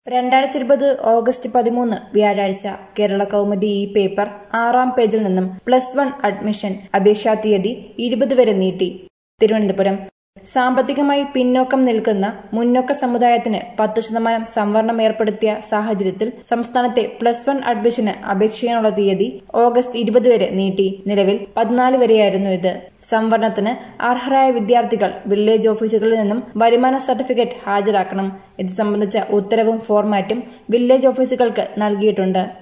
രണ്ടായിരത്തി ഇരുപത് ഓഗസ്റ്റ് പതിമൂന്ന് വ്യാഴാഴ്ച കേരള കൗമുദി ഈ പേപ്പർ ആറാം പേജിൽ നിന്നും പ്ലസ് വൺ അഡ്മിഷൻ അപേക്ഷാ തീയതി ഇരുപത് വരെ നീട്ടി തിരുവനന്തപുരം സാമ്പത്തികമായി പിന്നോക്കം നിൽക്കുന്ന മുന്നോക്ക സമുദായത്തിന് പത്ത് ശതമാനം സംവരണം ഏർപ്പെടുത്തിയ സാഹചര്യത്തിൽ സംസ്ഥാനത്തെ പ്ലസ് വൺ അഡ്മിഷന് അപേക്ഷിക്കാനുള്ള തീയതി ഓഗസ്റ്റ് ഇരുപത് വരെ നീട്ടി നിലവിൽ പതിനാല് വരെയായിരുന്നു ഇത് സംവരണത്തിന് അർഹരായ വിദ്യാർത്ഥികൾ വില്ലേജ് ഓഫീസുകളിൽ നിന്നും വരുമാന സർട്ടിഫിക്കറ്റ് ഹാജരാക്കണം ഇത് സംബന്ധിച്ച ഉത്തരവും ഫോർമാറ്റും വില്ലേജ് ഓഫീസുകൾക്ക് നൽകിയിട്ടുണ്ട്